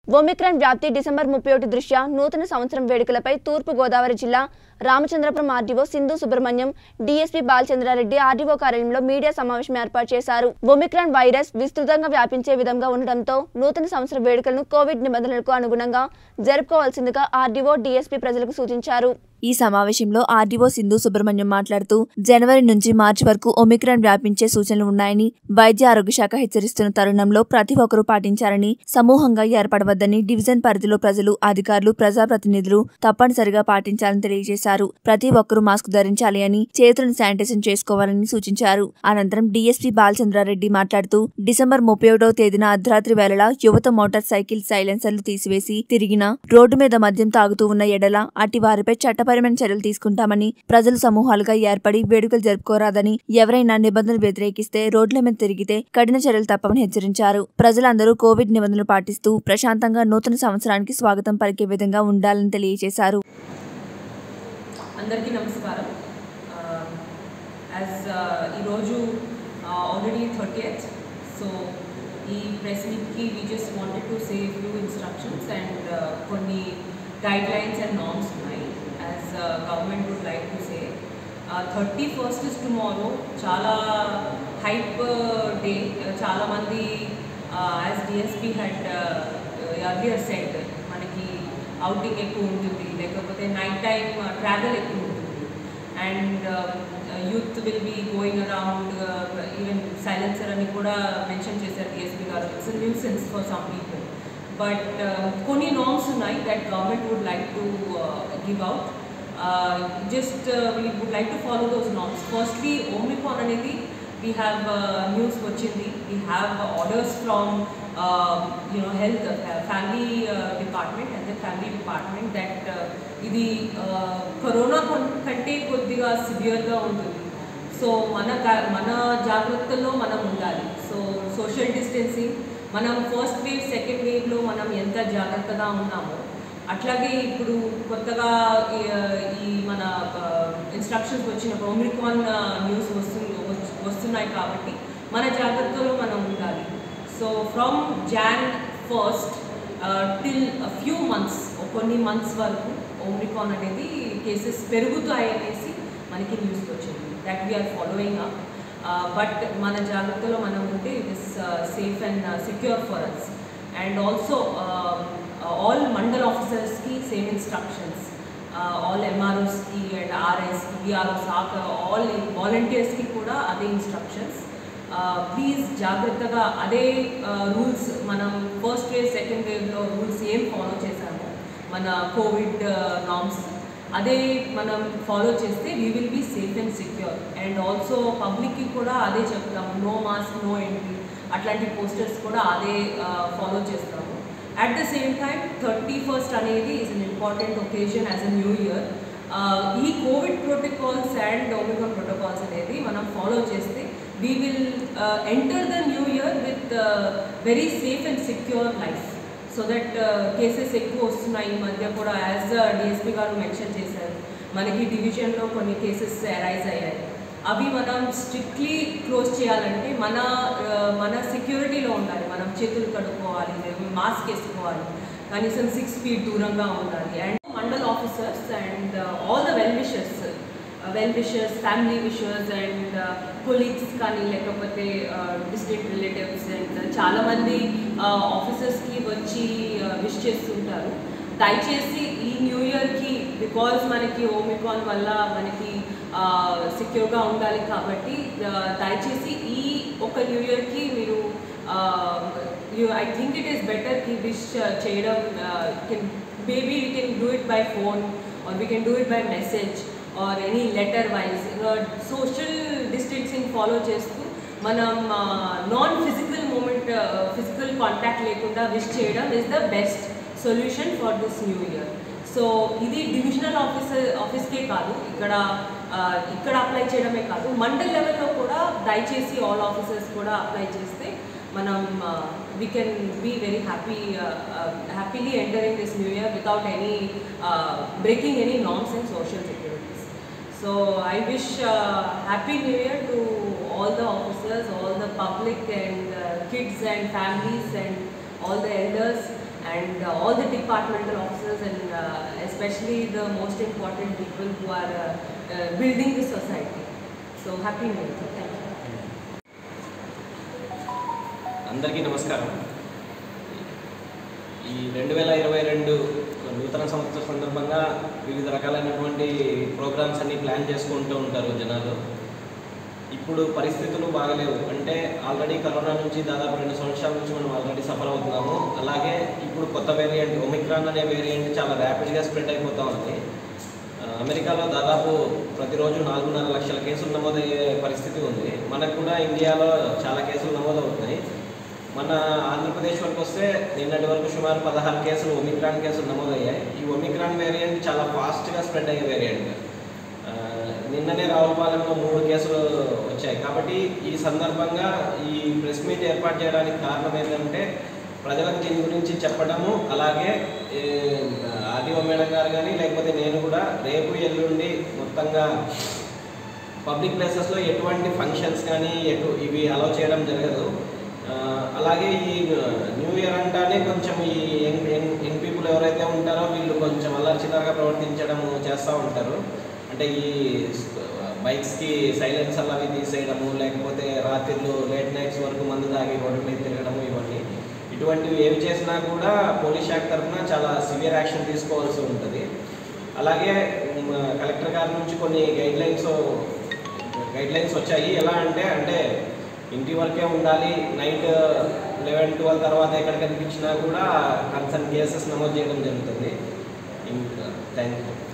Omicron వ్యాప్తి December ముప్పై ఒకటి దృష్ట్యా నూతన సంవత్సరం వేడుకలపై తూర్పు గోదావరి జిల్లా Ramachandrapuram RDO Sindhu Subrahmanyam DSP Balachandra Reddy RDO కార్యాలయంలో మీడియా సమావేశం ఏర్పాటు చేశారు ఒమిక్రాన్ వైరస్ విస్తృతంగా వ్యాపించే విధంగా ఉండడంతో నూతన సంవత్సర వేడుకలను కోవిడ్ నిబంధనలకు అనుగుణంగా జరుపుకోవాల్సిందిగా ఆర్డీఓ డీఎస్పీ ప్రజలకు సూచించారు ఈ సమావేశంలో ఆర్డీఓ సింధు సుబ్రహ్మణ్యం మాట్లాడుతూ జనవరి నుంచి మార్చి వరకు ఒమిక్రాన్ వ్యాపించే సూచనలు ఉన్నాయని వైద్య ఆరోగ్య శాఖ హెచ్చరిస్తున్న తరుణంలో ప్రతి ఒక్కరూ పాటించాలని సమూహంగా ఏర్పడవద్దని డివిజన్ పరిధిలో ప్రజలు అధికారులు ప్రజాప్రతినిధులు తప్పనిసరిగా పాటించాలని తెలియజేశారు ప్రతి ఒక్కరూ మాస్క్ ధరించాలి అని చేతులను శానిటైజేషన్ చేసుకోవాలని సూచించారు అనంతరం డీఎస్పీ బాలచంద్రారెడ్డి మాట్లాడుతూ డిసెంబర్ ముప్పై ఒకటవ తేదీన అర్ధరాత్రి వేళలా యువత మోటార్ సైకిల్ సైలెన్సర్లు తీసివేసి తిరిగిన రోడ్డు మీద మద్యం తాగుతూ ఉన్న ఎడల అట్టి వారిపై చట్టపరమైన చర్యలు తీసుకుంటామని ప్రజలు సమూహాలుగా ఏర్పడి వేడుకలు జరుపుకోరాదని ఎవరైనా నిబంధనలు వ్యతిరేకిస్తే రోడ్ల మీద తిరిగితే కఠిన చర్యలు తప్పమని హెచ్చరించారు ప్రజలందరూ కోవిడ్ నిబంధనలు పాటిస్తూ ప్రశాంతంగా నూతన సంవత్సరానికి స్వాగతం పలికే విధంగా ఉండాలని తెలియజేశారు అందరికీ నమస్కారం యాజ్ ఈరోజు ఆల్రెడీ థర్టీయత్ సో ఈ ప్రెస్ మీట్కి we just wanted to save few instructions and కొన్ని గైడ్ లైన్స్ అండ్ నార్మ్స్ ఉన్నాయి as government would like to say thirty first is tomorrow చాలా హైప్ డే చాలామంది as DSP head earlier said మనకి outing ఎక్కువ ఉంటుంది లేకపోతే night time travel ఎక్కువ ఉంటుంది and youth will be going around even silencer అని కూడా మెన్షన్ చేశారు డిఎస్పీ గారు it's new sense for some people but కొన్ని నామ్స్ ఉన్నాయి that government would like to give out just we would like to follow those norms firstly Omicron అనేది we have news వచ్చింది we have orders from you know health family department and the family department that ఇది corona కంటే కొద్దిగా సివియర్గా ఉంటుంది so మన మన జాగ్రత్తల్లో మనం ఉండాలి సో సోషల్ డిస్టెన్సింగ్ మనం ఫస్ట్ వేవ్ సెకండ్ వేవ్లో మనం ఎంత జాగ్రత్తగా ఉన్నామో అట్లాగే ఇప్పుడు కొత్తగా ఈ మన ఇన్స్ట్రక్షన్స్ వచ్చినప్పుడు ఒమిక్రాన్ న్యూస్ వస్తు వస్తున్నాయి కాబట్టి మన జాగ్రత్తలో మనం ఉండాలి so from Jan first till few months కొన్ని మంత్స్ వరకు ఓమ్రికాన్ అనేది కేసెస్ పెరుగుతాయి అనేసి మనకి న్యూస్ వచ్చింది that we're following up but మన జాగ్రత్తలో మనం ఉంటే it is safe and secure for us and also all mandal ఆఫీసర్స్కి సేమ్ ఇన్స్ట్రక్షన్స్ ఆల్ ఎంఆర్ఓస్కి అండ్ ఆర్ఎస్కి విఆర్ఓస్ ఆల్ వాలంటీర్స్కి కూడా అదే ఇన్స్ట్రక్షన్స్ ప్లీజ్ జాగ్రత్తగా అదే రూల్స్ మనం ఫస్ట్ వేవ్ సెకండ్ వేవ్లో రూల్స్ ఏం ఫాలో చేశామో మన కోవిడ్ నామ్స్ అదే మనం ఫాలో చేస్తే we will be safe and secure and also పబ్లిక్కి కూడా అదే చెప్తాము నో మాస్క్ నో ఎంట్రీ అట్లాంటి పోస్టర్స్ కూడా అదే ఫాలో చేస్తాము at the same time thirty first అనేది is an important occasion as a new year ఈ Covid protocols and Omicron protocols అనేది మనం ఫాలో చేస్తే we will enter the new year with very safe and secure life so that cases ఎక్కువ వస్తున్నాయి ఈ మధ్య కూడా యాజ్ డిఎస్పీ గారు మెన్షన్ చేశారు మనకి డివిజన్లో కొన్ని కేసెస్ అరైజ్ అయ్యాయి అవి మనం స్ట్రిక్ట్లీ క్లోజ్ చేయాలంటే మన మన సెక్యూరిటీలో ఉండాలి మనం చేతులు కడుక్కోవాలి మాస్క్ వేసుకోవాలి కనీసం సిక్స్ ఫీట్ దూరంగా ఉండాలి and mandal officers and all the well wishers well wishers family wishers and colleagues కానీ లేకపోతే డిస్ట్రిక్ట్ రిలేటివ్స్ అండ్ చాలామంది ఆఫీసర్స్కి వచ్చి విష్ చేస్తుంటారు దయచేసి ఈ న్యూ ఇయర్కి బికాజ్ మనకి ఓమికాన్ వల్ల మనకి సెక్యూర్గా ఉండాలి కాబట్టి దయచేసి ఈ ఒక న్యూ ఇయర్కి మీరు you I think it is better కి విష్ చేయడం can maybe we can do it by phone or we can do it by message or any letter wise social distancing follow చేస్తూ మనం non physical movement physical contact లేకుండా wish చేయడం is the best solution for this new year so ఇది divisional officer ఆఫీస్కే కాదు ఇక్కడ ఇక్కడ apply చేయడమే కాదు మండల్ లెవెల్లో కూడా దయచేసి ఆల్ ఆఫీసర్స్ కూడా అప్లై చేస్తే మనం we can be very happy happily entering this new year without any breaking any norms and social securities so I wish happy new year to all the officers, all the public and uh, kids and families and all the elders and uh, all the departmental officers and uh, especially the most important people who are uh, uh, building the society. So happy New Year. sir. Thank you. అందరికీ నమస్కారం ఈ రెండు వేల ఇరవై రెండు నూతన సంవత్సర సందర్భంగా వివిధ రకాలైనటువంటి ప్రోగ్రామ్స్ అన్ని ప్లాన్ చేసుకుంటూ ఉంటారు జనాలు ఇప్పుడు పరిస్థితులు బాగలేవు అంటే ఆల్రెడీ కరోనా నుంచి దాదాపు రెండు సంవత్సరాల నుంచి మనం ఆల్రెడీ సఫర్ అవుతున్నాము అలాగే ఇప్పుడు కొత్త వేరియంట్ ఒమిక్రాన్ అనే వేరియంట్ చాలా ర్యాపిడ్గా స్ప్రెడ్ అయిపోతూ ఉంది ఆ, అమెరికాలో దాదాపు ప్రతిరోజు నాలుగున్నర లక్షల కేసులు నమోదయ్యే పరిస్థితి ఉంది మనకు కూడా ఇండియాలో చాలా కేసులు నమోదవుతున్నాయి మన ఆంధ్రప్రదేశ్ వరకు వస్తే నిన్నటి వరకు సుమారు పదహారు కేసులు ఒమిక్రాన్ కేసులు నమోదయ్యాయి ఈ ఒమిక్రాన్ వేరియంట్ చాలా ఫాస్ట్గా స్ప్రెడ్ అయ్యే వేరియంట్ ఆ, నిన్ననే రావులపాలెంలో మూడు కేసులు వచ్చాయి కాబట్టి ఈ సందర్భంగా ఈ ప్రెస్ మీట్ ఏర్పాటు చేయడానికి కారణం ఏంటంటే ప్రజలకు దీని గురించి చెప్పడము అలాగే ఏ, ఆర్డీఓ మేడం గారు కానీ లేకపోతే నేను కూడా రేపు ఎల్లుండి మొత్తంగా పబ్లిక్ ప్లేసెస్లో ఎటువంటి ఫంక్షన్స్ కానీ ఎటు ఇవి అలౌ చేయడం జరగదు ఆ, అలాగే ఈ న్యూ ఇయర్ అంటానే కొంచెం ఈ యంగ్ యంగ్ యంగ్ పీపుల్ ఎవరైతే ఉంటారో వీళ్ళు కొంచెం అల్లర్చిదాగా ప్రవర్తించడం చేస్తూ ఉంటారు అంటే ఈ బైక్స్కి సైలెన్సర్లు అవి తీసేయడము లేకపోతే రాత్రిళ్ళు లేట్ నైట్స్ వరకు మందు తాగి రోడ్డు మీద తిరగడము ఇవన్నీ ఇటువంటివి ఏవి చేసినా కూడా పోలీస్ శాఖ తరఫున చాలా సివియర్ యాక్షన్ తీసుకోవాల్సి ఉంటుంది అలాగే మ్, కలెక్టర్ గారి నుంచి కొన్ని గైడ్ లైన్స్ గైడ్ లైన్స్ వచ్చాయి ఎలా అంటే అంటే ఇంటి వరకే ఉండాలి నైట్ లెవెన్ ట్వెల్వ్ తర్వాత ఎక్కడ కనిపించినా కూడా కన్సర్న్ కేసెస్ నమోదు చేయడం జరుగుతుంది ఇంకా థ్యాంక్ యూ